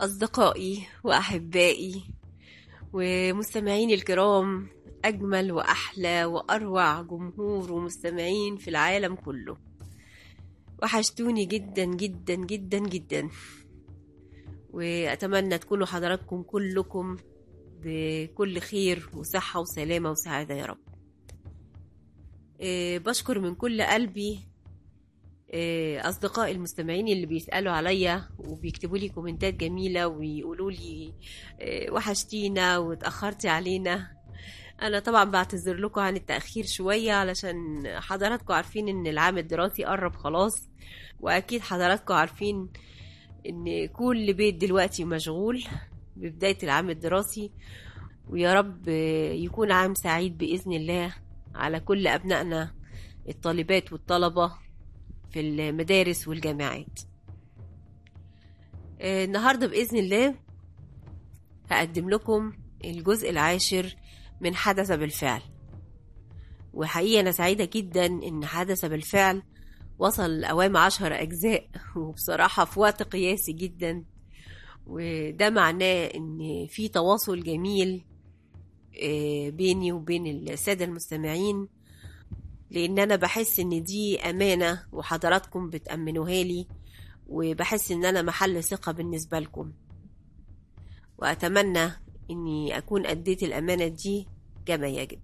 أصدقائي وأحبائي ومستمعيني الكرام أجمل وأحلى وأروع جمهور ومستمعين في العالم كله وحشتوني جدا جدا جدا جدا وأتمنى تكونوا حضراتكم كلكم بكل خير وصحة وسلامة وسعادة يا رب إيه، بشكر من كل قلبي إيه، أصدقائي المستمعين اللي بيسألوا عليا وبيكتبوا لي كومنتات جميلة ويقولوا لي إيه، وحشتينا واتأخرتي علينا أنا طبعا بعتذر لكم عن التأخير شوية علشان حضراتكم عارفين إن العام الدراسي قرب خلاص وأكيد حضراتكم عارفين إن كل بيت دلوقتي مشغول ببداية العام الدراسي ويا رب يكون عام سعيد بإذن الله على كل أبنائنا الطالبات والطلبة في المدارس والجامعات آه، النهاردة بإذن الله هقدم لكم الجزء العاشر من حدث بالفعل وحقيقة أنا سعيدة جدا إن حدث بالفعل وصل لأوام عشر أجزاء وبصراحة في وقت قياسي جدا وده معناه إن في تواصل جميل آه، بيني وبين السادة المستمعين لأن أنا بحس إن دي أمانة وحضراتكم بتأمنوها لي وبحس إن أنا محل ثقة بالنسبة لكم وأتمنى إني أكون أديت الأمانة دي كما يجب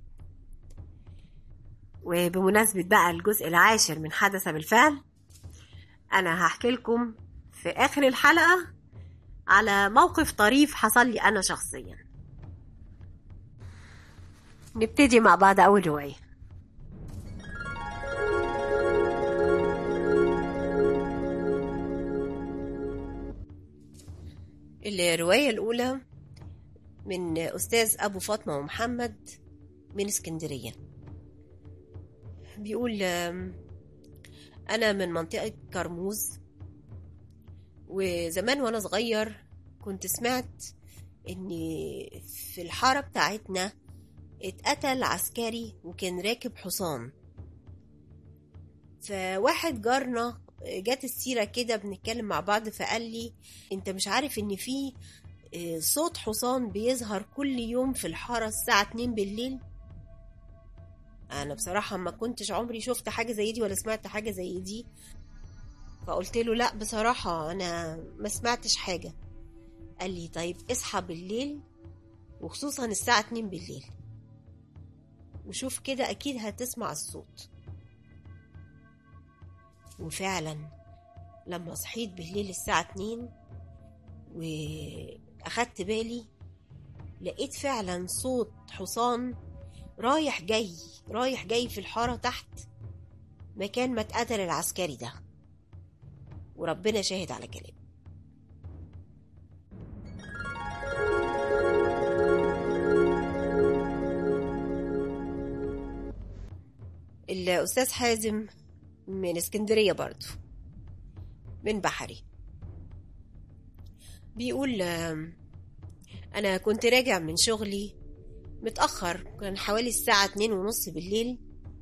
وبمناسبة بقى الجزء العاشر من حدث بالفعل أنا هحكي لكم في آخر الحلقة على موقف طريف حصل لي أنا شخصيا نبتدي مع بعض أول رواية الرواية الأولى من أستاذ أبو فاطمة ومحمد من اسكندرية بيقول آم، أنا من منطقة كرموز وزمان وأنا صغير كنت سمعت إن في الحارة بتاعتنا اتقتل عسكري وكان راكب حصان فواحد جارنا جت السيرة كده بنتكلم مع بعض فقال لي انت مش عارف ان في آه، صوت حصان بيظهر كل يوم في الحارة الساعة 2 بالليل انا بصراحة ما كنتش عمري شفت حاجة زي دي ولا سمعت حاجة زي دي فقلت له لا بصراحة انا ما سمعتش حاجة قال لي طيب اصحى بالليل وخصوصا الساعة 2 بالليل وشوف كده اكيد هتسمع الصوت وفعلا لما صحيت بالليل الساعة 2 واخدت بالي لقيت فعلا صوت حصان رايح جاي رايح جاي في الحارة تحت مكان ما اتقتل العسكري ده وربنا شاهد على كلامي الأستاذ حازم من اسكندرية برضو من بحري بيقول آم، أنا كنت راجع من شغلي متأخر كان حوالي الساعة اتنين ونص بالليل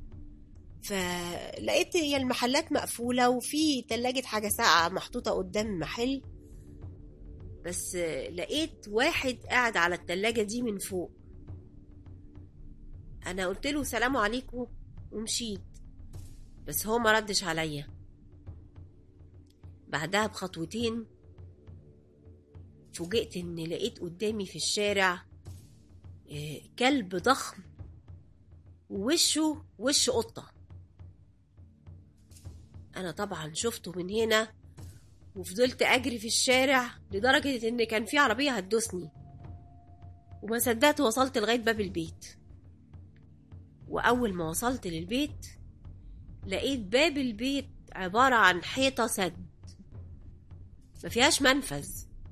فلقيت هي المحلات مقفولة وفي تلاجة حاجة ساقعة محطوطة قدام المحل بس آه، لقيت واحد قاعد على التلاجة دي من فوق أنا قلت له سلام عليكم ومشيت بس هو ما ردش عليا بعدها بخطوتين فوجئت ان لقيت قدامي في الشارع آه، كلب ضخم ووشه وش قطة انا طبعا شفته من هنا وفضلت اجري في الشارع لدرجة ان كان في عربية هتدوسني وما صدقت وصلت لغاية باب البيت واول ما وصلت للبيت لقيت باب البيت عبارة عن حيطة سد ما فيهاش منفذ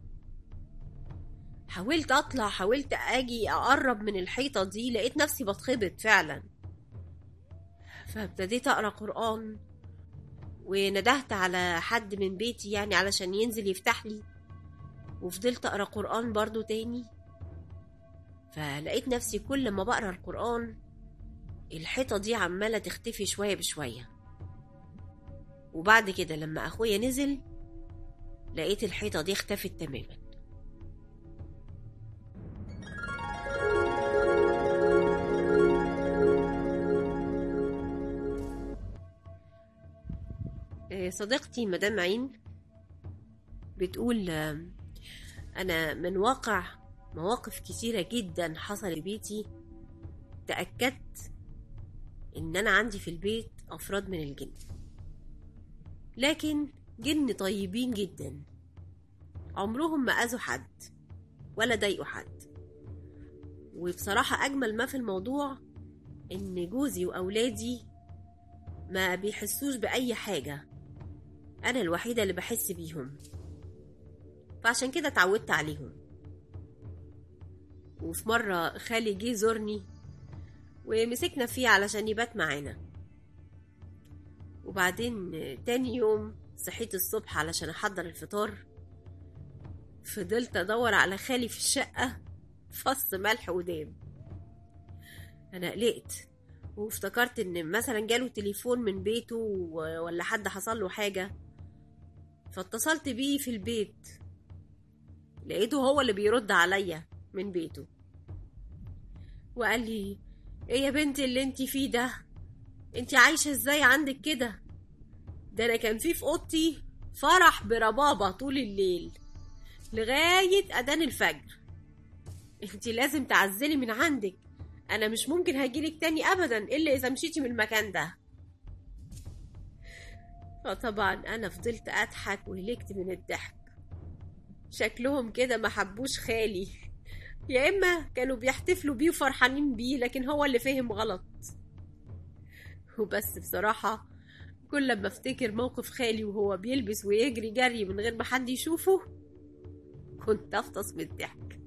حاولت اطلع حاولت اجي اقرب من الحيطة دي لقيت نفسي بتخبط فعلا فابتديت اقرا قرآن وندهت على حد من بيتي يعني علشان ينزل يفتح لي وفضلت اقرا قرآن برضو تاني فلقيت نفسي كل ما بقرا القرآن الحيطة دي عمالة تختفي شوية بشوية وبعد كده لما أخويا نزل لقيت الحيطة دي اختفت تماما آه، صديقتي مدام عين بتقول آه، أنا من واقع مواقف كتيرة جدا حصل في بيتي تأكدت إن أنا عندي في البيت أفراد من الجن لكن جن طيبين جدا عمرهم ما أذوا حد ولا ضايقوا حد وبصراحة أجمل ما في الموضوع إن جوزي وأولادي ما بيحسوش بأي حاجة أنا الوحيدة اللي بحس بيهم فعشان كده اتعودت عليهم وفي مرة خالي جه زورني ومسكنا فيه علشان يبات معانا وبعدين تاني يوم صحيت الصبح علشان أحضر الفطار فضلت أدور على خالي في الشقة فص ملح وداب أنا قلقت وافتكرت إن مثلا جاله تليفون من بيته و- ولا حد حصل له حاجة فاتصلت بيه في البيت لقيته هو اللي بيرد عليا من بيته وقال لي ايه يا بنتي اللي انت فيه ده انت عايشة ازاي عندك كده ده انا كان في في اوضتي فرح بربابة طول الليل لغاية اذان الفجر انت لازم تعزلي من عندك انا مش ممكن هجيلك تاني ابدا الا اذا مشيتي من المكان ده فطبعا انا فضلت اضحك وهلكت من الضحك شكلهم كده ما حبوش خالي يا اما كانوا بيحتفلوا بيه وفرحانين بيه لكن هو اللي فهم غلط وبس بصراحة كل لما افتكر موقف خالي وهو بيلبس ويجري جري من غير ما حد يشوفه كنت افطس من الضحك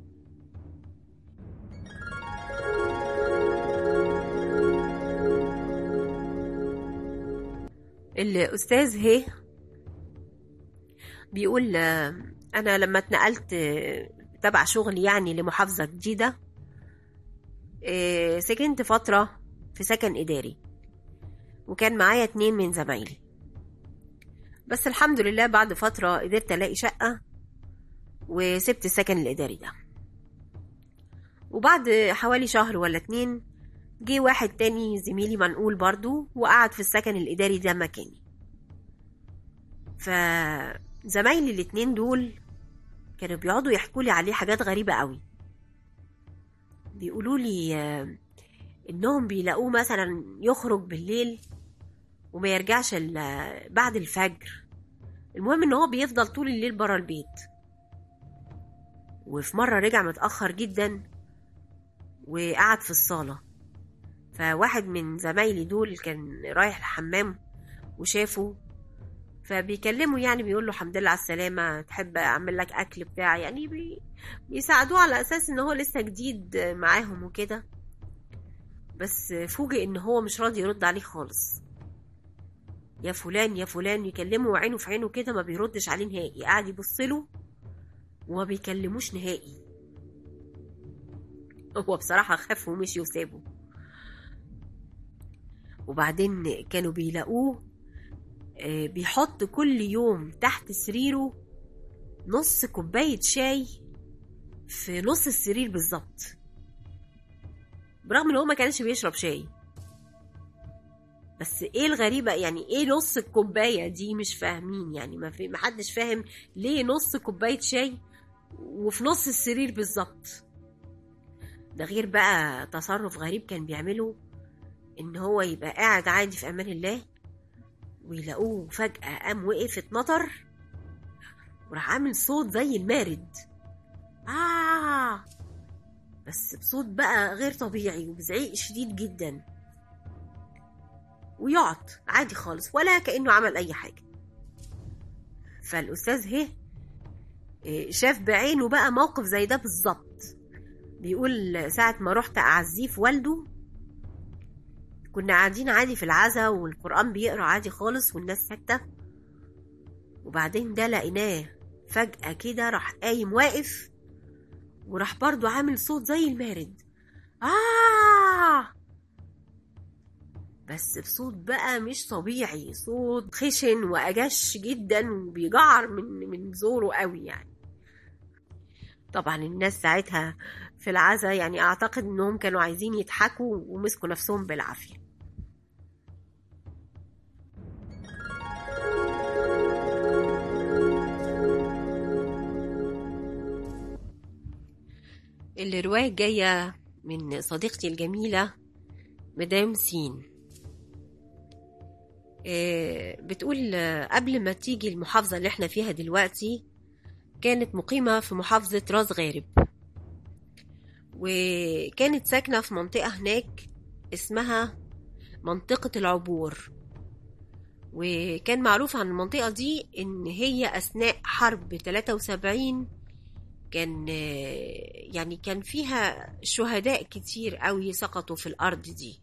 الأستاذ هي بيقول آه، أنا لما اتنقلت آه، تبع شغلي يعني لمحافظة جديدة آه، سكنت فترة في سكن إداري وكان معايا اتنين من زمايلي بس الحمد لله بعد فترة قدرت ألاقي شقة وسبت السكن الإداري ده وبعد حوالي شهر ولا اتنين جه واحد تاني زميلي منقول برضو وقعد في السكن الإداري ده مكاني فزمايلي الاتنين دول كانوا بيقعدوا يحكوا لي عليه حاجات غريبة قوي بيقولوا لي آه، انهم بيلاقوه مثلا يخرج بالليل وما يرجعش إلا بعد الفجر المهم ان هو بيفضل طول الليل برا البيت وفي مرة رجع متأخر جدا وقعد في الصالة فواحد من زمايلي دول كان رايح الحمام وشافه فبيكلمه يعني بيقول له الحمد لله على السلامة تحب أعمل لك أكل بتاع يعني بي بيساعدوه على أساس إن هو لسه جديد معاهم وكده بس فوجئ إن هو مش راضي يرد عليه خالص يا فلان يا فلان يكلمه وعينه في عينه كده ما بيردش عليه نهائي قاعد يبص له وما بيكلموش نهائي هو بصراحة خاف ومشي وسابه وبعدين كانوا بيلاقوه آه، بيحط كل يوم تحت سريره نص كوباية شاي في نص السرير بالظبط برغم ان هو ما كانش بيشرب شاي بس ايه الغريبة يعني ايه نص الكوباية دي مش فاهمين يعني ما في محدش فاهم ليه نص كوباية شاي وفي نص السرير بالظبط ده غير بقى تصرف غريب كان بيعمله ان هو يبقى قاعد عادي في امان الله ويلاقوه فجأة قام وقف اتنطر وراح عامل صوت زي المارد آه بس بصوت بقى غير طبيعي وبزعيق شديد جدا ويقعد عادي خالص ولا كأنه عمل أي حاجة فالأستاذ هي إيه، شاف بعينه بقى موقف زي ده بالظبط بيقول ساعة ما رحت أعزيه في والده كنا قاعدين عادي في العزا والقرآن بيقرأ عادي خالص والناس ساكتة وبعدين ده لقيناه فجأة كده راح قايم واقف وراح برضو عامل صوت زي المارد آه بس بصوت بقى مش طبيعي صوت خشن وأجش جدا وبيجعر من من زوره قوي يعني طبعا الناس ساعتها في العزا يعني أعتقد إنهم كانوا عايزين يضحكوا ومسكوا نفسهم بالعافية الرواية جاية من صديقتي الجميلة مدام سين آه، بتقول آه، قبل ما تيجي المحافظة اللي احنا فيها دلوقتي كانت مقيمة في محافظة راس غارب وكانت ساكنة في منطقة هناك اسمها منطقة العبور وكان معروف عن المنطقة دي إن هي أثناء حرب 73 كان يعني كان فيها شهداء كتير قوي سقطوا في الأرض دي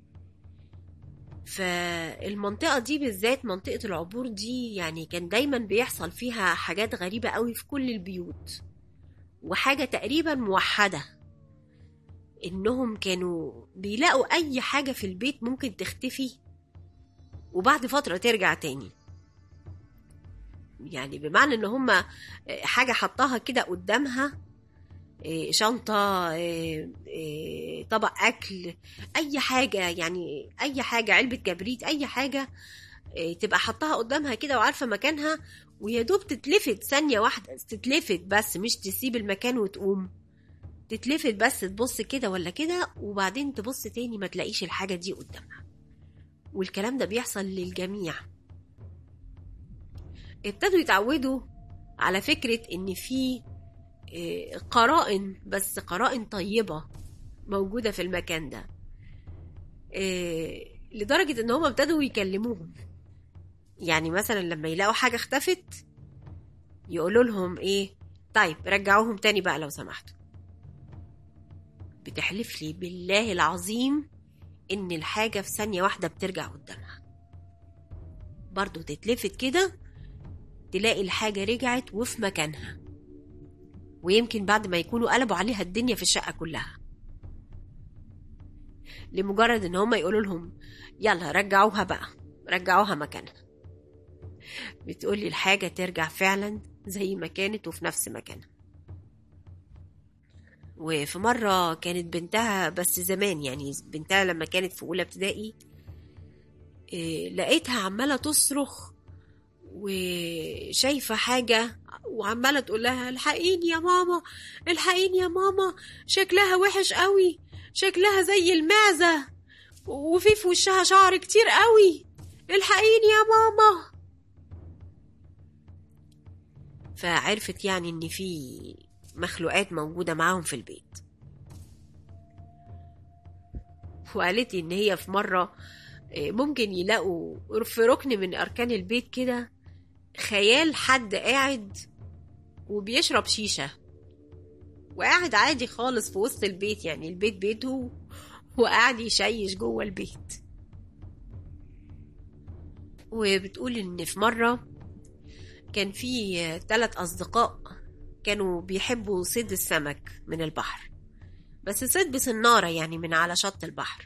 فالمنطقة دي بالذات منطقة العبور دي يعني كان دايما بيحصل فيها حاجات غريبة قوي في كل البيوت وحاجة تقريبا موحدة إنهم كانوا بيلاقوا أي حاجة في البيت ممكن تختفي وبعد فترة ترجع تاني يعني بمعنى ان هما حاجة حطاها كده قدامها إيه، شنطة إيه، إيه، طبق أكل أي حاجة يعني أي حاجة علبة كبريت أي حاجة إيه، تبقى حطاها قدامها كده وعارفة مكانها ويا دوب تتلفت ثانية واحدة تتلفت بس مش تسيب المكان وتقوم تتلفت بس تبص كده ولا كده وبعدين تبص تاني ما تلاقيش الحاجة دي قدامها والكلام ده بيحصل للجميع ابتدوا يتعودوا على فكرة ان في آه، قرائن بس قرائن طيبة موجودة في المكان ده آه، لدرجة ان هم ابتدوا يكلموهم يعني مثلا لما يلاقوا حاجة اختفت يقولوا لهم ايه طيب رجعوهم تاني بقى لو سمحتوا بتحلف لي بالله العظيم ان الحاجة في ثانية واحدة بترجع قدامها برضو تتلفت كده تلاقي الحاجة رجعت وفي مكانها ويمكن بعد ما يكونوا قلبوا عليها الدنيا في الشقة كلها لمجرد ان هما يقولوا لهم يلا رجعوها بقى رجعوها مكانها بتقولي الحاجة ترجع فعلا زي ما كانت وفي نفس مكانها وفي مرة كانت بنتها بس زمان يعني بنتها لما كانت في أولى ابتدائي إيه، لقيتها عمالة تصرخ وشايفة حاجة وعمالة تقول لها الحقيني يا ماما الحقيني يا ماما شكلها وحش قوي شكلها زي المعزة وفي في وشها شعر كتير قوي الحقيني يا ماما فعرفت يعني ان في مخلوقات موجودة معاهم في البيت وقالت لي ان هي في مرة آه، ممكن يلاقوا في ركن من اركان البيت كده خيال حد قاعد وبيشرب شيشة وقاعد عادي خالص في وسط البيت يعني البيت بيته وقاعد يشيش جوه البيت وبتقول ان في مرة كان في ثلاث اصدقاء كانوا بيحبوا صيد السمك من البحر بس صيد بسنارة يعني من على شط البحر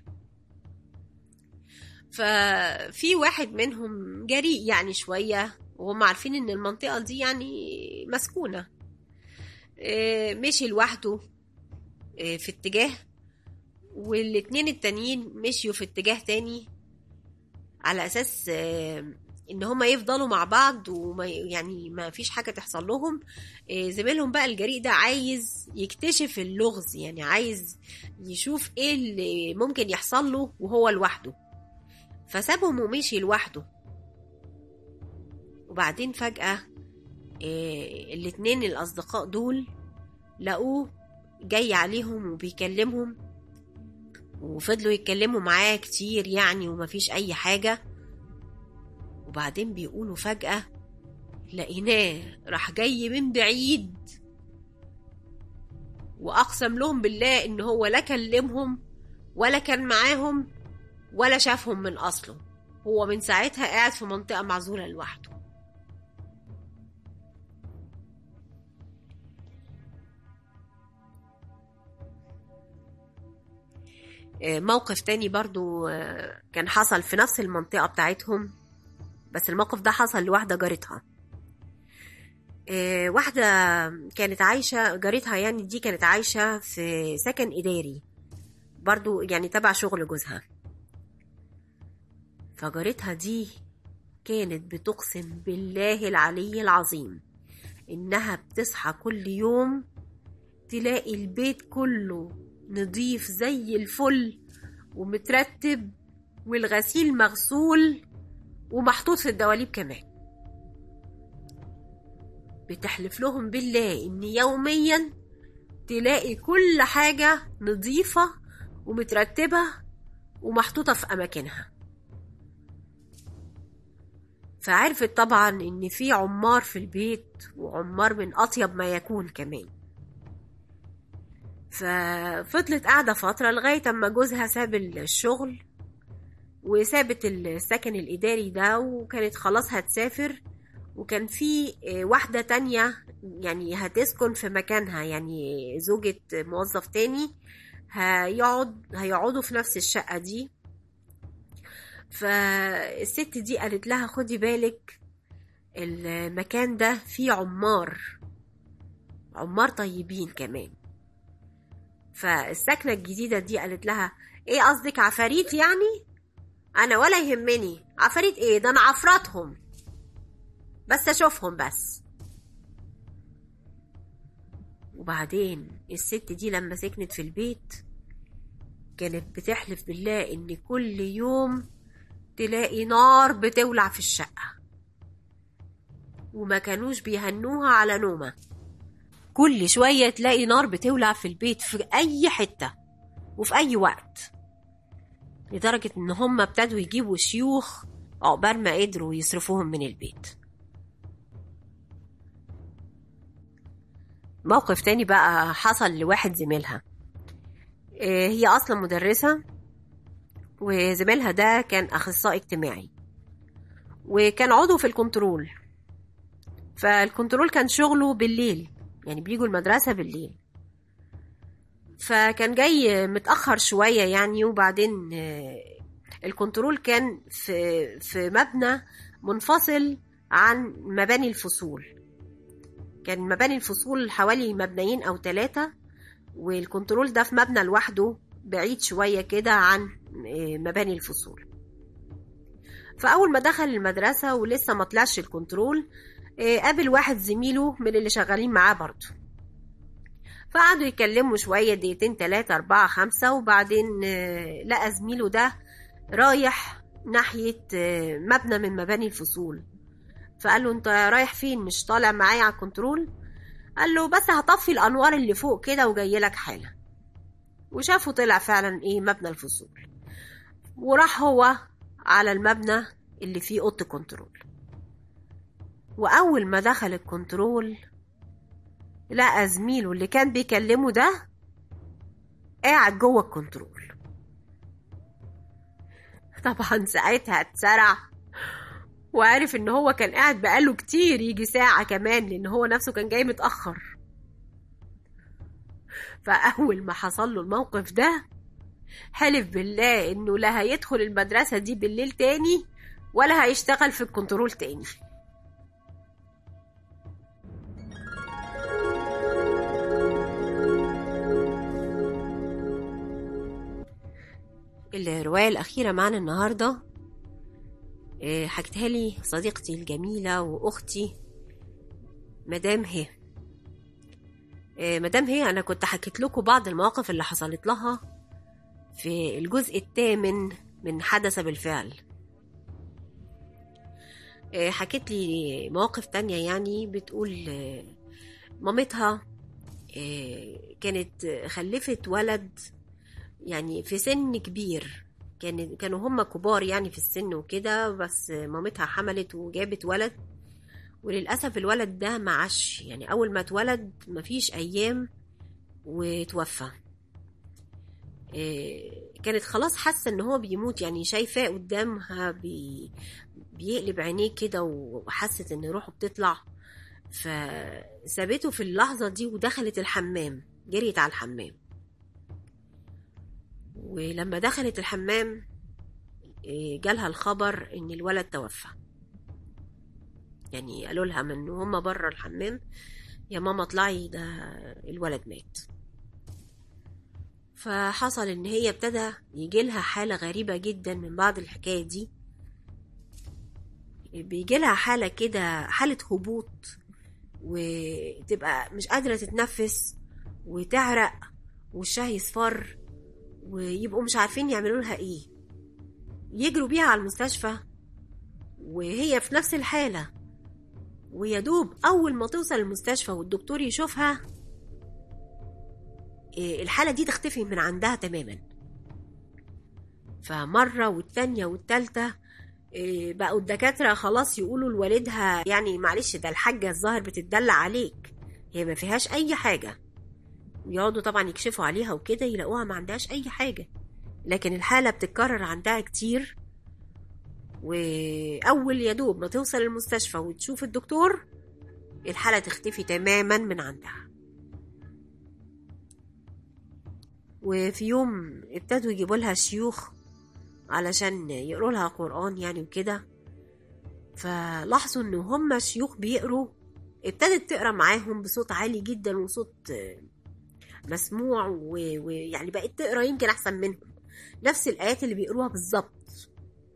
ففي واحد منهم جريء يعني شوية وهم عارفين ان المنطقة دي يعني مسكونة آه، مشي لوحده آه، في اتجاه والاتنين التانيين مشيوا في اتجاه تاني على اساس آه، ان هما يفضلوا مع بعض وما يعني ما فيش حاجه تحصل لهم آه، زميلهم بقى الجريء ده عايز يكتشف اللغز يعني عايز يشوف ايه اللي ممكن يحصل له وهو لوحده فسابهم ومشي لوحده وبعدين فجأة آه، الاتنين الأصدقاء دول لقوه جاي عليهم وبيكلمهم وفضلوا يتكلموا معاه كتير يعني ومفيش أي حاجة وبعدين بيقولوا فجأة لقيناه راح جاي من بعيد وأقسم لهم بالله إن هو لا كلمهم ولا كان معاهم ولا شافهم من أصله هو من ساعتها قاعد في منطقة معزولة لوحده آه، موقف تاني برضو آه، كان حصل في نفس المنطقة بتاعتهم بس الموقف ده حصل لواحدة جارتها آه، واحدة كانت عايشة جارتها يعني دي كانت عايشة في سكن إداري برضو يعني تبع شغل جوزها فجارتها دي كانت بتقسم بالله العلي العظيم إنها بتصحى كل يوم تلاقي البيت كله نضيف زي الفل ومترتب والغسيل مغسول ومحطوط في الدواليب كمان بتحلف لهم بالله ان يوميا تلاقي كل حاجة نظيفة ومترتبة ومحطوطة في أماكنها فعرفت طبعا ان في عمار في البيت وعمار من اطيب ما يكون كمان ففضلت قاعدة فترة لغاية اما جوزها ساب الشغل وسابت السكن الإداري ده وكانت خلاص هتسافر وكان في واحدة تانية يعني هتسكن في مكانها يعني زوجة موظف تاني هيقعد هيقعدوا في نفس الشقة دي فالست دي قالت لها خدي بالك المكان ده فيه عمار عمار طيبين كمان فالسكنة الجديدة دي قالت لها ايه قصدك عفاريت يعني انا ولا يهمني عفاريت ايه ده انا عفراتهم بس اشوفهم بس وبعدين الست دي لما سكنت في البيت كانت بتحلف بالله ان كل يوم تلاقي نار بتولع في الشقة وما كانوش بيهنوها على نومة كل شوية تلاقي نار بتولع في البيت في أي حتة وفي أي وقت لدرجة إن هم ابتدوا يجيبوا شيوخ عقبال ما قدروا يصرفوهم من البيت موقف تاني بقى حصل لواحد زميلها هي أصلا مدرسة وزميلها ده كان أخصائي اجتماعي وكان عضو في الكنترول فالكنترول كان شغله بالليل يعني بيجوا المدرسة بالليل فكان جاي متأخر شوية يعني وبعدين الكنترول كان في في مبنى منفصل عن مباني الفصول كان مباني الفصول حوالي مبنيين أو ثلاثة والكنترول ده في مبنى لوحده بعيد شوية كده عن مباني الفصول فأول ما دخل المدرسة ولسه ما طلعش الكنترول قابل واحد زميله من اللي شغالين معاه برضه فقعدوا يتكلموا شوية دقيقتين تلاتة أربعة خمسة وبعدين لقى زميله ده رايح ناحية مبنى من مباني الفصول فقال له انت رايح فين مش طالع معايا على الكنترول قال له بس هطفي الأنوار اللي فوق كده وجاي لك حالا وشافه طلع فعلا ايه مبنى الفصول وراح هو على المبنى اللي فيه اوضه كنترول واول ما دخل الكنترول لقى زميله اللي كان بيكلمه ده قاعد جوه الكنترول طبعا ساعتها اتسرع وعرف ان هو كان قاعد بقاله كتير يجي ساعة كمان لان هو نفسه كان جاي متأخر فأول ما حصل له الموقف ده حلف بالله إنه لا هيدخل المدرسة دي بالليل تاني ولا هيشتغل في الكنترول تاني الرواية الأخيرة معنا النهاردة حكتها لي صديقتي الجميلة وأختي مدام هي مدام هي انا كنت حكيت لكم بعض المواقف اللي حصلت لها في الجزء الثامن من حدث بالفعل حكيت لي مواقف تانية يعني بتقول مامتها كانت خلفت ولد يعني في سن كبير كان كانوا هم كبار يعني في السن وكده بس مامتها حملت وجابت ولد وللأسف الولد ده ما عاش يعني أول ما اتولد مفيش أيام وتوفى كانت خلاص حاسة إن هو بيموت يعني شايفاه قدامها بي بيقلب عينيه كده وحست إن روحه بتطلع فسابته في اللحظة دي ودخلت الحمام جريت على الحمام ولما دخلت الحمام جالها الخبر إن الولد توفى يعني قالوا لها من هم بره الحمام يا ماما اطلعي ده الولد مات فحصل ان هي ابتدى يجي لها حالة غريبة جدا من بعد الحكاية دي بيجي لها حالة كده حالة هبوط وتبقى مش قادرة تتنفس وتعرق وشها يصفر ويبقوا مش عارفين يعملوا لها ايه يجروا بيها على المستشفى وهي في نفس الحالة ويا دوب أول ما توصل المستشفى والدكتور يشوفها إيه، الحالة دي تختفي من عندها تماما فمرة والتانية والتالتة إيه، بقوا الدكاترة خلاص يقولوا لوالدها يعني معلش ده الحاجة الظاهر بتتدلع عليك هي ما فيهاش أي حاجة يقعدوا طبعا يكشفوا عليها وكده يلاقوها ما عندهاش أي حاجة لكن الحالة بتتكرر عندها كتير وأول يا دوب ما توصل المستشفى وتشوف الدكتور الحالة تختفي تماما من عندها وفي يوم ابتدوا يجيبوا لها شيوخ علشان يقروا لها قرآن يعني وكده فلاحظوا ان هم شيوخ بيقروا ابتدت تقرا معاهم بصوت عالي جدا وصوت مسموع ويعني بقت تقرا يمكن احسن منهم نفس الايات اللي بيقروها بالظبط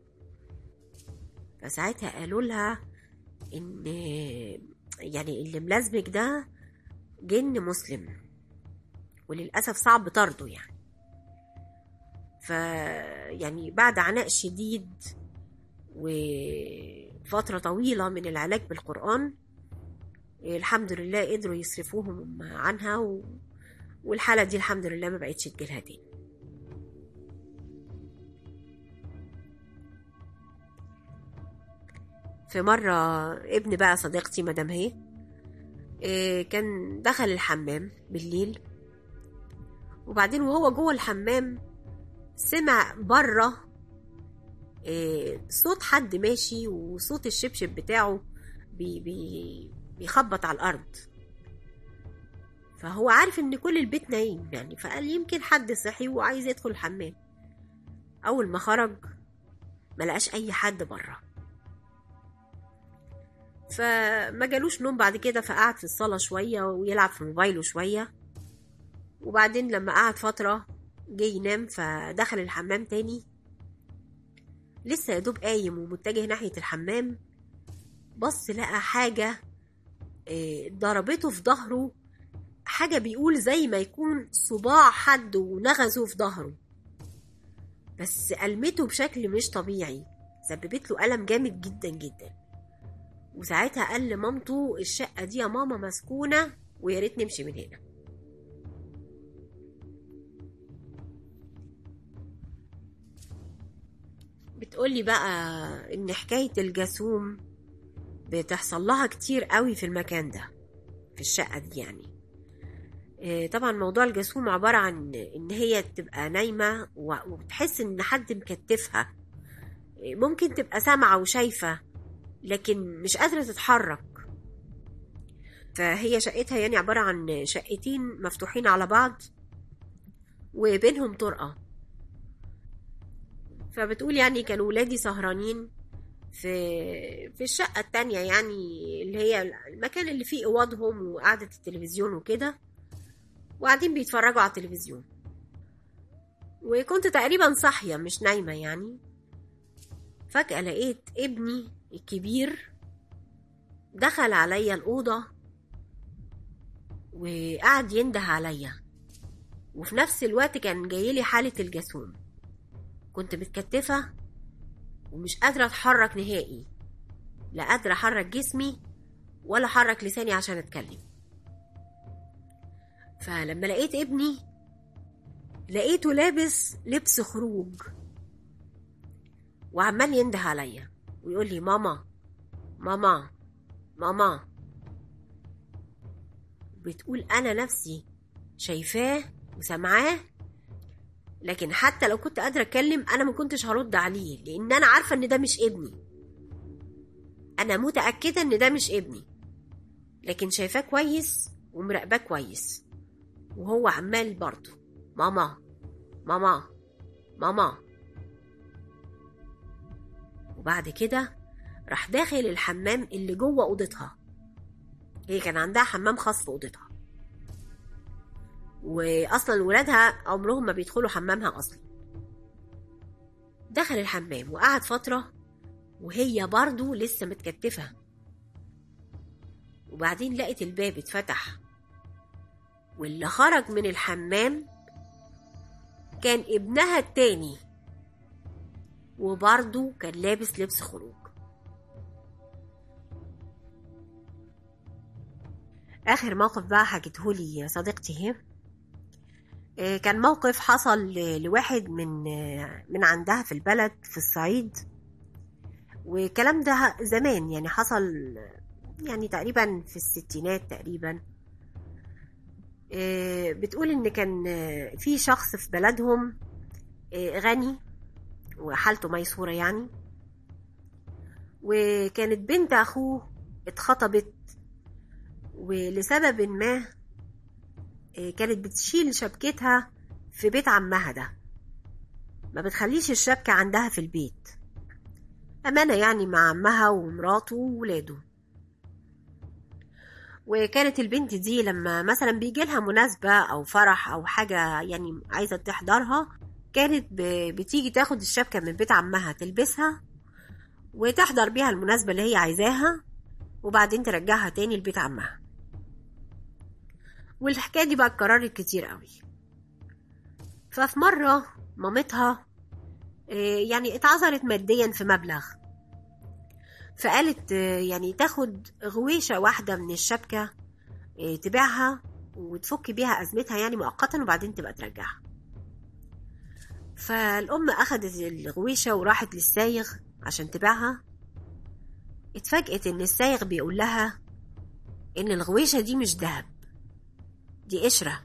فساعتها قالوا لها ان يعني اللي ملازمك ده جن مسلم وللاسف صعب طرده يعني ف يعني بعد عناء شديد وفترة طويلة من العلاج بالقرآن الحمد لله قدروا يصرفوهم عنها و... والحالة دي الحمد لله ما بقتش تجيلها تاني في مرة ابن بقى صديقتي مدام هي إيه كان دخل الحمام بالليل وبعدين وهو جوه الحمام سمع بره إيه صوت حد ماشي وصوت الشبشب بتاعه بي بي بيخبط على الأرض فهو عارف ان كل البيت نايم يعني فقال يمكن حد صحي وعايز يدخل الحمام اول ما خرج ما لقاش اي حد بره فما جالوش نوم بعد كده فقعد في الصاله شويه ويلعب في موبايله شويه وبعدين لما قعد فتره جه ينام فدخل الحمام تاني لسه يا دوب قايم ومتجه ناحيه الحمام بص لقى حاجه ضربته في ظهره حاجة بيقول زي ما يكون صباع حد ونغزه في ظهره بس ألمته بشكل مش طبيعي سببت له ألم جامد جدا جدا وساعتها قال لمامته الشقة دي يا ماما مسكونة ويا ريت نمشي من هنا بتقولي بقى إن حكاية الجاسوم بتحصل لها كتير قوي في المكان ده في الشقة دي يعني طبعا موضوع الجاسوم عبارة عن إن هي تبقى نايمة وبتحس إن حد مكتفها ممكن تبقى سامعة وشايفة لكن مش قادرة تتحرك فهي شقتها يعني عبارة عن شقتين مفتوحين على بعض وبينهم طرقة فبتقول يعني كانوا ولادي سهرانين في في الشقة التانية يعني اللي هي المكان اللي فيه أوضهم وقعدة التلفزيون وكده وقاعدين بيتفرجوا على التلفزيون وكنت تقريبا صاحية مش نايمة يعني فجأة لقيت ابني الكبير دخل عليا الأوضة وقعد ينده عليا وفي نفس الوقت كان جايلي حالة الجاسوم كنت متكتفة ومش قادرة أتحرك نهائي لا قادرة أحرك جسمي ولا أحرك لساني عشان أتكلم فلما لقيت ابني لقيته لابس لبس خروج وعمال ينده عليا ويقول لي ماما ماما ماما بتقول انا نفسي شايفاه وسامعاه لكن حتى لو كنت قادرة اتكلم انا ما كنتش هرد عليه لان انا عارفة ان ده مش ابني انا متأكدة ان ده مش ابني لكن شايفاه كويس ومراقباه كويس وهو عمال برضه ماما ماما ماما وبعد كده راح داخل الحمام اللي جوه اوضتها هي كان عندها حمام خاص في اوضتها واصلا ولادها عمرهم ما بيدخلوا حمامها اصلا دخل الحمام وقعد فتره وهي برضه لسه متكتفه وبعدين لقت الباب اتفتح واللي خرج من الحمام كان ابنها التاني وبرضه كان لابس لبس خروج آخر موقف بقى حكيتهولي صديقتي هي آه، كان موقف حصل ل- لواحد من آه، من عندها في البلد في الصعيد والكلام ده زمان يعني حصل يعني تقريبا في الستينات تقريبا آه، بتقول ان كان آه، في شخص في بلدهم آه، غني وحالته ميسورة يعني وكانت بنت اخوه اتخطبت ولسبب ما آه، كانت بتشيل شبكتها في بيت عمها ده ما بتخليش الشبكة عندها في البيت أمانة يعني مع عمها ومراته وولاده وكانت البنت دي لما مثلا بيجي لها مناسبة أو فرح أو حاجة يعني عايزة تحضرها كانت ب- بتيجي تاخد الشبكة من بيت عمها تلبسها وتحضر بيها المناسبة اللي هي عايزاها وبعدين ترجعها تاني لبيت عمها والحكاية دي بقى اتكررت كتير قوي ففي مرة مامتها آه، يعني اتعذرت ماديا في مبلغ فقالت آه، يعني تاخد غويشة واحدة من الشبكة آه، تبيعها وتفك بيها أزمتها يعني مؤقتا وبعدين تبقى ترجعها فالأم أخدت الغويشة وراحت للسايغ عشان تبيعها اتفاجئت إن السايغ بيقول لها إن الغويشة دي مش دهب دي قشرة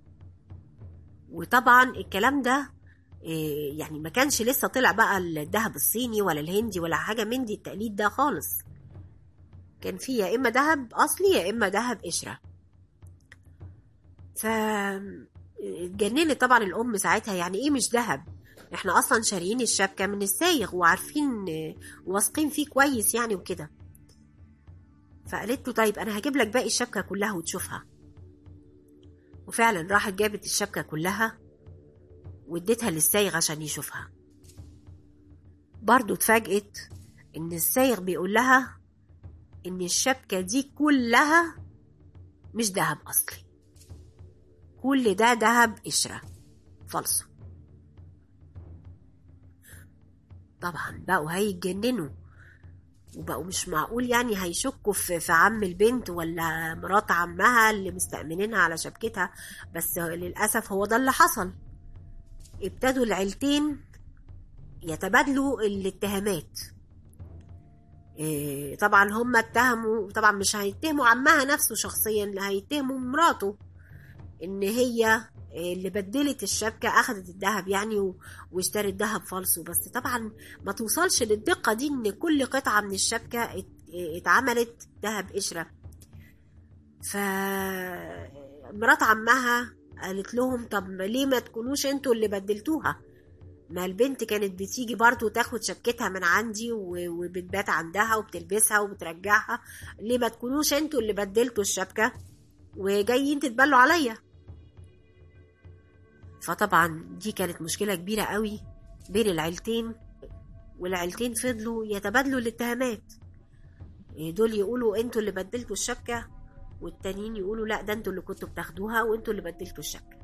وطبعا الكلام ده إيه، يعني ما كانش لسه طلع بقى الذهب الصيني ولا الهندي ولا حاجة من دي التقليد ده خالص كان في يا إما ذهب أصلي يا إما ذهب قشرة ف اتجننت طبعا الأم ساعتها يعني إيه مش ذهب احنا أصلا شاريين الشبكة من السايغ وعارفين آه، واثقين فيه كويس يعني وكده فقالت له طيب أنا هجيب لك باقي الشبكة كلها وتشوفها وفعلا راحت جابت الشبكة كلها واديتها للسايغ عشان يشوفها برضو اتفاجئت ان السايغ بيقول لها ان الشبكة دي كلها مش دهب اصلي كل ده دهب قشرة فالصو طبعا بقوا هيتجننوا وبقوا مش معقول يعني هيشكوا في, في عم البنت ولا مرات عمها اللي مستأمنينها على شبكتها بس للأسف هو ده اللي حصل ابتدوا العيلتين يتبادلوا الاتهامات إيه، طبعا هم اتهموا طبعا مش هيتهموا عمها نفسه شخصيا لا هيتهموا مراته ان هي اللي بدلت الشبكة اخدت الذهب يعني و- واشترت ذهب فالصو بس طبعا ما توصلش للدقة دي ان كل قطعة من الشبكة ات- اتعملت ذهب قشرة ف مرات عمها قالت لهم طب ليه ما تكونوش انتوا اللي بدلتوها ما البنت كانت بتيجي برضو تاخد شبكتها من عندي و- وبتبات عندها وبتلبسها وبترجعها ليه ما تكونوش انتوا اللي بدلتوا الشبكة وجايين تتبلوا عليا فطبعا دي كانت مشكلة كبيرة قوي بين العيلتين والعيلتين فضلوا يتبادلوا الاتهامات دول يقولوا انتوا اللي بدلتوا الشبكة والتانيين يقولوا لا ده انتوا اللي كنتوا بتاخدوها وانتوا اللي بدلتوا الشبكة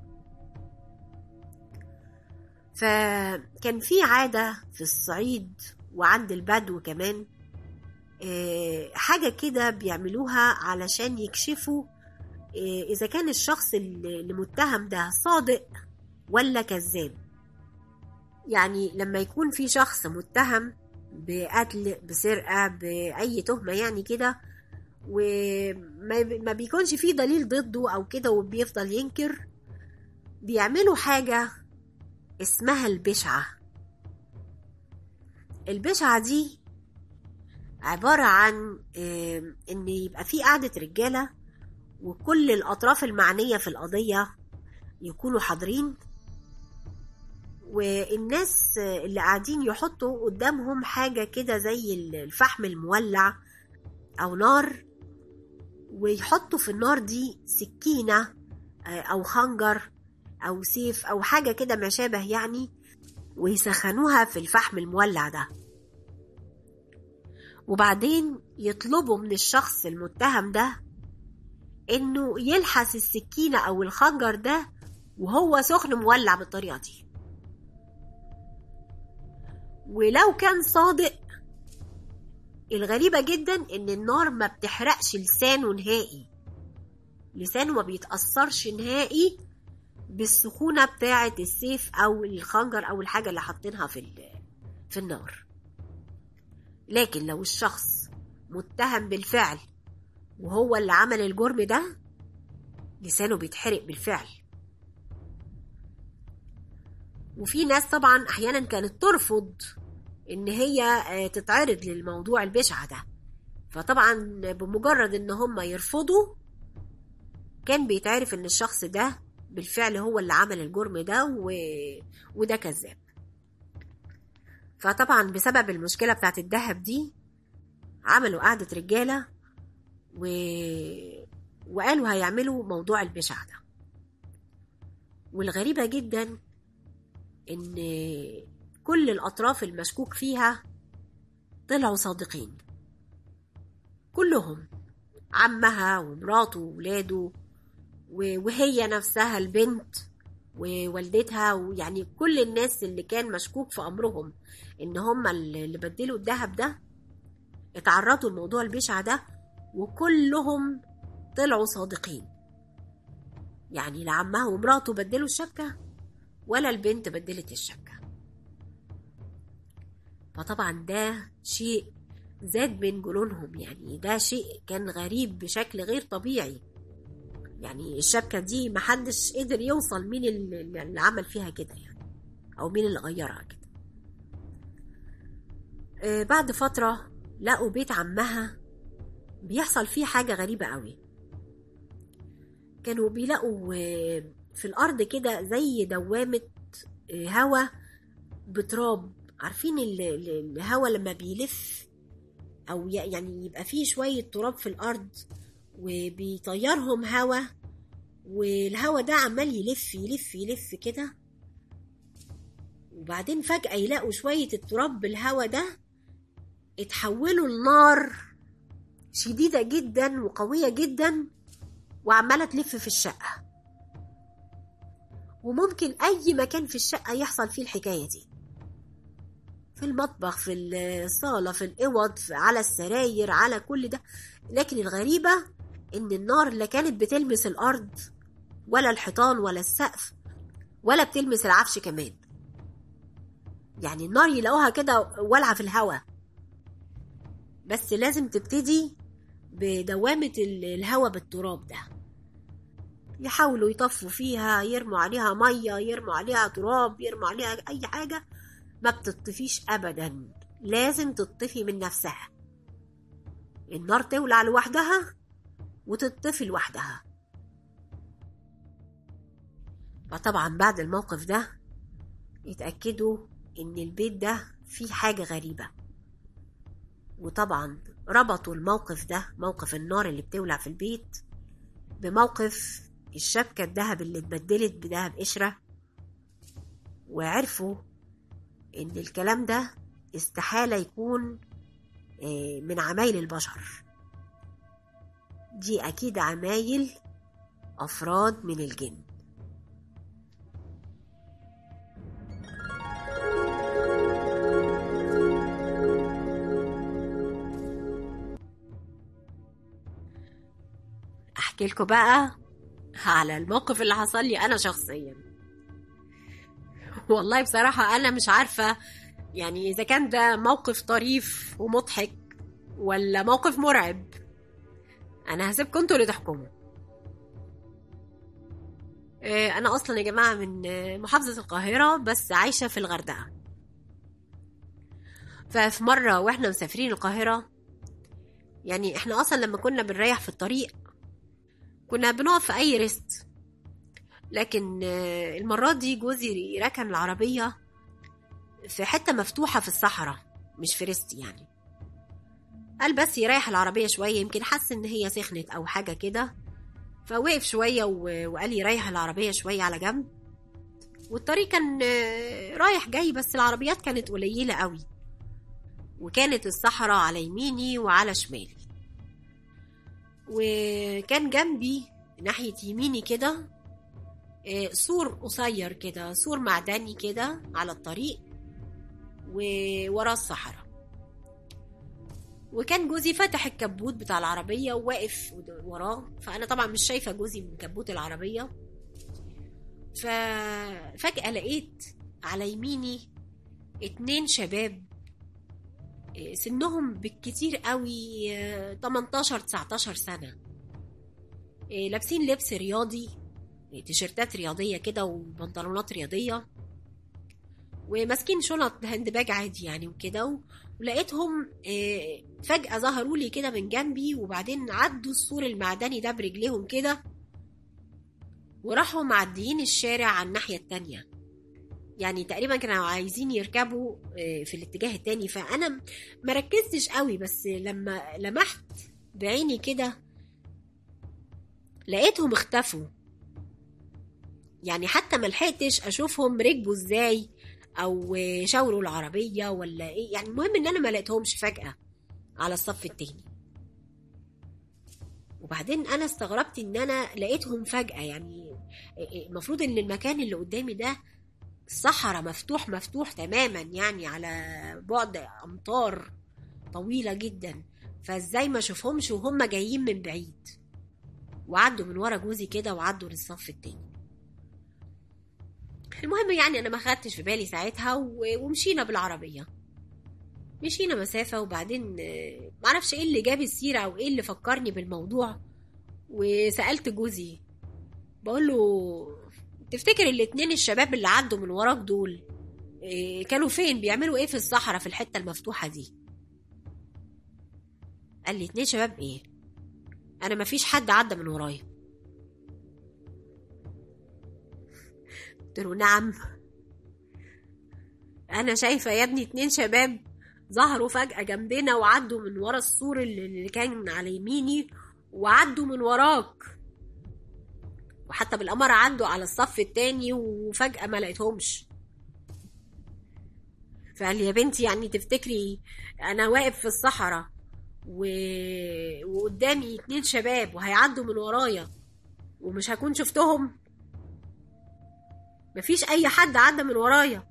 فكان في عادة في الصعيد وعند البدو كمان آه، حاجة كده بيعملوها علشان يكشفوا آه، إذا كان الشخص اللي اللي متهم ده صادق ولا كذاب يعني لما يكون في شخص متهم بقتل بسرقة بأي تهمة يعني كده وما ما بيكونش فيه دليل ضده أو كده وبيفضل ينكر بيعملوا حاجة اسمها البشعة البشعة دي عبارة عن آم، إن يبقى في قعدة رجالة وكل الأطراف المعنية في القضية يكونوا حاضرين والناس اللي قاعدين يحطوا قدامهم حاجة كده زي الفحم المولع أو نار ويحطوا في النار دي سكينة آه، أو خنجر أو سيف أو حاجة كده ما شابه يعني ويسخنوها في الفحم المولع ده وبعدين يطلبوا من الشخص المتهم ده انه يلحس السكينة او الخنجر ده وهو سخن مولع بالطريقة دي ولو كان صادق الغريبة جدا ان النار ما بتحرقش لسانه نهائي لسانه ما بيتأثرش نهائي بالسخونة بتاعة السيف او الخنجر او الحاجة اللي حاطينها في في النار لكن لو الشخص متهم بالفعل وهو اللي عمل الجرم ده لسانه بيتحرق بالفعل وفي ناس طبعا احيانا كانت ترفض ان هي تتعرض للموضوع البشع ده فطبعا بمجرد ان هم يرفضوا كان بيتعرف ان الشخص ده بالفعل هو اللي عمل الجرم ده و... وده كذاب فطبعا بسبب المشكلة بتاعت الذهب دي عملوا قعدة رجالة و... وقالوا هيعملوا موضوع البشع ده والغريبة جدا ان كل الاطراف المشكوك فيها طلعوا صادقين كلهم عمها ومراته وولاده وهي نفسها البنت ووالدتها ويعني كل الناس اللي كان مشكوك في امرهم ان هم اللي بدلوا الذهب ده اتعرضوا لموضوع البشع ده وكلهم طلعوا صادقين يعني لا عمها ومراته بدلوا الشبكة ولا البنت بدلت الشبكة فطبعا ده شيء زاد من جنونهم يعني ده شيء كان غريب بشكل غير طبيعي يعني الشبكة دي محدش قدر يوصل مين اللي عمل فيها كده يعني أو مين اللي غيرها كده آه بعد فترة لقوا بيت عمها بيحصل فيه حاجة غريبة قوي كانوا بيلاقوا آه في الأرض كده زي دوامة آه هوا بتراب عارفين الهوا لما بيلف أو يعني يبقى فيه شوية تراب في الأرض وبيطيرهم هوا والهوا ده عمال يلف يلف يلف كده وبعدين فجأة يلاقوا شوية التراب بالهوا ده اتحولوا لنار شديدة جدا وقوية جدا وعمالة تلف في الشقة وممكن أي مكان في الشقة يحصل فيه الحكاية دي في المطبخ في الصالة في الأوض على السراير على كل ده لكن الغريبة إن النار لا كانت بتلمس الأرض ولا الحيطان ولا السقف ولا بتلمس العفش كمان يعني النار يلاقوها كده والعة في الهواء بس لازم تبتدي بدوامة الهواء بالتراب ده يحاولوا يطفوا فيها يرموا عليها مية يرموا عليها تراب يرموا عليها أي حاجة ما بتطفيش أبدا لازم تطفي من نفسها النار تولع لوحدها وتطفي لوحدها فطبعا بعد الموقف ده يتأكدوا إن البيت ده فيه حاجة غريبة وطبعا ربطوا الموقف ده موقف النار اللي بتولع في البيت بموقف الشبكة الذهب اللي اتبدلت بذهب قشرة وعرفوا إن الكلام ده استحالة يكون من عمايل البشر دي أكيد عمايل أفراد من الجن أحكي لكم بقى على الموقف اللي حصل لي أنا شخصيا والله بصراحة أنا مش عارفة يعني إذا كان ده موقف طريف ومضحك ولا موقف مرعب أنا هسيبكم انتوا اللي تحكموا أنا أصلا يا جماعة من محافظة القاهرة بس عايشة في الغردقة ففي مرة وإحنا مسافرين القاهرة يعني إحنا أصلا لما كنا بنريح في الطريق كنا بنقف في أي ريست لكن المرة دي جوزي ركن العربية في حتة مفتوحة في الصحراء مش في ريست يعني قال بس يريح العربية شوية يمكن حس إن هي سخنت أو حاجة كده فوقف شوية وقال يريح العربية شوية على جنب والطريق كان رايح جاي بس العربيات كانت قليلة قوي وكانت الصحراء على يميني وعلى شمالي وكان جنبي ناحية يميني كده آه، سور قصير كده سور معدني كده على الطريق ووراه الصحراء وكان جوزي فتح الكبوت بتاع العربية وواقف وراه فأنا طبعا مش شايفة جوزي من كبوت العربية ففجأة لقيت على يميني اتنين شباب آه، سنهم بالكتير قوي آه، 18 19 سنة آه، لابسين لبس رياضي آه، تيشيرتات رياضية كده وبنطلونات رياضية وماسكين شنط هاند باج عادي يعني وكده و- ولقيتهم آه، فجأة ظهروا لي كده من جنبي وبعدين عدوا السور المعدني ده برجليهم كده وراحوا معديين الشارع على الناحية التانية يعني تقريبا كانوا عايزين يركبوا آه، في الاتجاه التاني فأنا ما ركزتش قوي بس لما لمحت بعيني كده لقيتهم اختفوا يعني حتى ما لحقتش اشوفهم ركبوا ازاي او شاوروا العربيه ولا ايه يعني المهم ان انا ما لقيتهمش فجاه على الصف التاني وبعدين انا استغربت ان انا لقيتهم فجاه يعني المفروض ان المكان اللي قدامي ده صحراء مفتوح مفتوح تماما يعني على بعد امتار طويله جدا فازاي ما اشوفهمش وهم جايين من بعيد وعدوا من ورا جوزي كده وعدوا للصف التاني المهم يعني انا ما خدتش في بالي ساعتها و- ومشينا بالعربيه مشينا مسافه وبعدين آه، معرفش ايه اللي جاب السيره او ايه اللي فكرني بالموضوع وسالت جوزي بقول له تفتكر الاتنين الشباب اللي عدوا من وراك دول آه، كانوا فين بيعملوا ايه في الصحراء في الحته المفتوحه دي قال لي اتنين شباب ايه انا مفيش حد عدى من ورايا قلت له نعم انا شايفه يا ابني اتنين شباب ظهروا فجأة جنبنا وعدوا من ورا السور اللي اللي كان على يميني وعدوا من وراك وحتى بالأمر عدوا على الصف التاني وفجأة ما لقيتهمش فقال لي يا بنتي يعني تفتكري أنا واقف في الصحراء و... وقدامي اتنين شباب وهيعدوا من ورايا ومش هكون شفتهم مفيش اي حد عدى من ورايا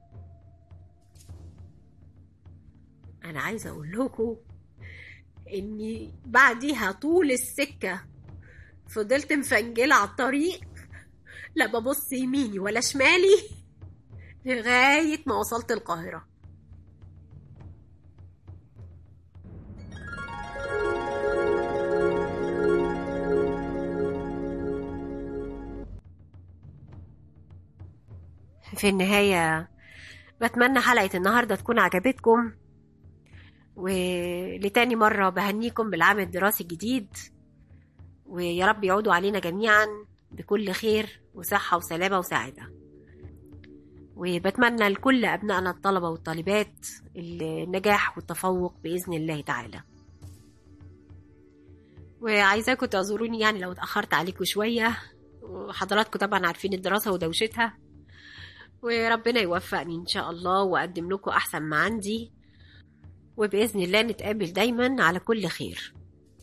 انا عايزه اقول لكم اني بعديها طول السكه فضلت مفنجله على الطريق لا ببص يميني ولا شمالي لغايه ما وصلت القاهره في النهاية بتمنى حلقة النهاردة تكون عجبتكم ولتاني مرة بهنيكم بالعام الدراسي الجديد ويا رب يعودوا علينا جميعا بكل خير وصحة وسلامة وسعادة وبتمنى لكل أبنائنا الطلبة والطالبات النجاح والتفوق بإذن الله تعالى وعايزاكم تعذروني يعني لو اتأخرت عليكم شوية وحضراتكم طبعا عارفين الدراسة ودوشتها وربنا يوفقني إن شاء الله وأقدم لكم أحسن ما عندي وبإذن الله نتقابل دايما على كل خير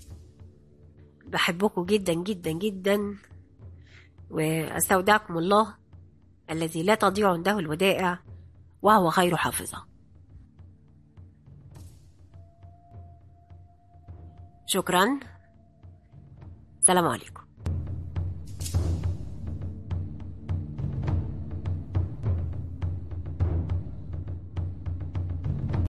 بحبكم جدا جدا جدا وأستودعكم الله الذي لا تضيع عنده الودائع وهو خير حافظة شكرا سلام عليكم